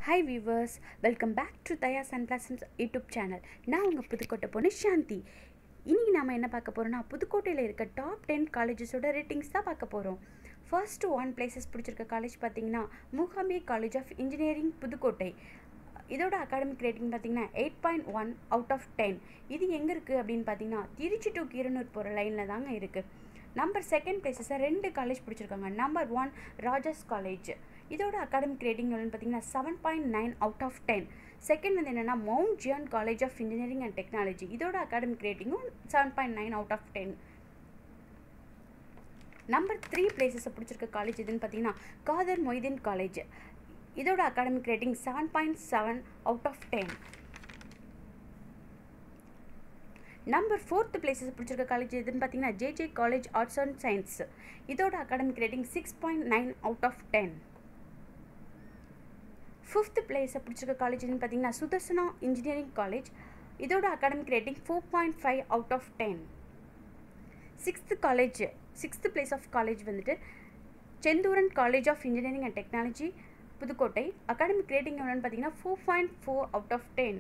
hi viewers welcome back to Thaya sun blossoms YouTube channel நான் உங்கள் புதுக்கோட்டை பொண்ணு சாந்தி இன்றைக்கி நாம் என்ன பார்க்க போகிறோம்னா புதுக்கோட்டையில் இருக்க டாப் டென் காலேஜஸோட ரேட்டிங்ஸ் தான் பார்க்க போகிறோம் ஃபர்ஸ்ட் ஒன் பிளேசஸ் பிடிச்சிருக்க காலேஜ் பார்த்தீங்கன்னா Mookambi college of engineering Pudukkottai இதோட அகாடமிக் ரேட்டிங் பார்த்தீங்கன்னா eight point one out of ten இது எங்கே இருக்குது அப்படின்னு பார்த்தீங்கன்னா திருச்சி டு கீரனூர் போகிற லைனில் தாங்க இருக்குது நம்பர் செகண்ட் பிளேசஸை ரெண்டு காலேஜ் பிடிச்சிருக்காங்க நம்பர் ஒன் ராஜாஸ் காலேஜ் இதோட அகாடமிக் ரேட்டிங் எவ்வளோன்னு பார்த்தீங்கன்னா seven point nine out of ten second வந்து என்னென்னா Mount Zion college of engineering and technology இதோட அகாடமிக் ரேட்டிங்கும் seven point nine out of ten number three பிளேசஸை பிடிச்சிருக்க காலேஜ் எதுன்னு பார்த்தீங்கன்னா காதர் மொய்தீன் காலேஜ் இதோட academic rating seven point seven out of ten number fourth places பிடிச்சிருக்க காலேஜ் எதுன்னு பார்த்தீங்கன்னா JJ college arts and science இதோட academic rating six point nine out of ten fifth பிளேஸை பிடிச்சிருக்க காலேஜ் எதுன்னு பார்த்தீங்கன்னா சுதர்சனா இன்ஜினியரிங் காலேஜ் இதோட academic rating four point five out of ten sixth college sixth place of college வந்துட்டு Senthuran college of engineering and technology Pudukkottai academic rating எவ்வளோன்னு பார்த்தீங்கன்னா four point four out of ten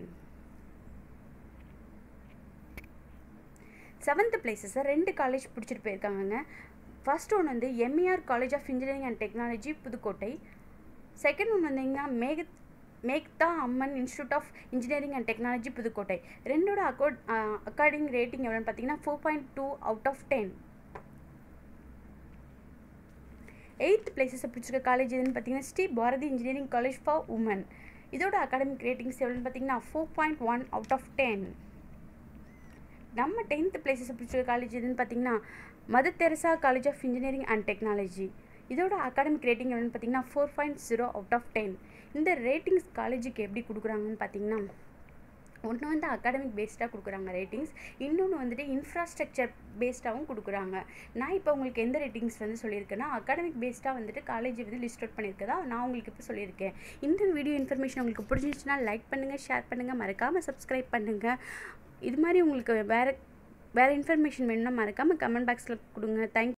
seventh பிளேசஸை ரெண்டு college பிடிச்சிட்டு போயிருக்காங்கங்க first one வந்து MAR college of engineering and technology Pudukkottai second one வந்தீங்கன்னா மேக மேக்தா Amman institute of engineering and technology Pudukkottai ரெண்டோட அக்கோட் அக்கார்டிங் ரேட்டிங் எவ்வளோன்னு பார்த்தீங்கன்னா four point two out of ten eighth பிளேசஸை பிடிச்சிருக்க காலேஜ் எதுன்னு பார்த்தீங்கன்னா Sri Bharathi engineering college for women இதோட அகாடமிக் ரேட்டிங்ஸ் எவ்வளோன்னு பார்த்தீங்கன்னா four point one out of ten நம்ம டென்த்து பிளேசஸ் பிடிச்சிருக்க காலேஜ் எதுன்னு பார்த்தீங்கன்னா Mother Teresa college of engineering and technology இதோட அகாடமிக் ரேட்டிங் எவ்வளோன்னு பார்த்தீங்கன்னா four point zero out of ten இந்த ரேட்டிங்ஸ் காலேஜுக்கு எப்படி கொடுக்குறாங்கன்னு பார்த்தீங்கன்னா ஒன்று வந்து அகாடமிக் பேஸ்டாக கொடுக்குறாங்க ரேட்டிங்ஸ் இன்னொன்று வந்துட்டு இன்ஃப்ராஸ்ட்ரக்சர் பேஸ்டாகவும் கொடுக்குறாங்க நான் இப்போ உங்களுக்கு எந்த ரேட்டிங்ஸ் வந்து சொல்லியிருக்கேன்னா அகாடமிக் பேஸ்டாக வந்துட்டு காலேஜ் வந்து லிஸ்ட் அவுட் பண்ணியிருக்கதா நான் உங்களுக்கு இப்போ சொல்லியிருக்கேன் இந்த வீடியோ இன்ஃபர்மேஷன் உங்களுக்கு பிடிச்சிருந்துச்சுன்னா லைக் பண்ணுங்கள் ஷேர் பண்ணுங்கள் மறக்காமல் சப்ஸ்கிரைப் பண்ணுங்கள் இது மாதிரி உங்களுக்கு வேறு வேறு இன்ஃபர்மேஷன் வேணும்னா மறக்காமல் கமெண்ட் பாக்ஸில் கொடுங்க தேங்க்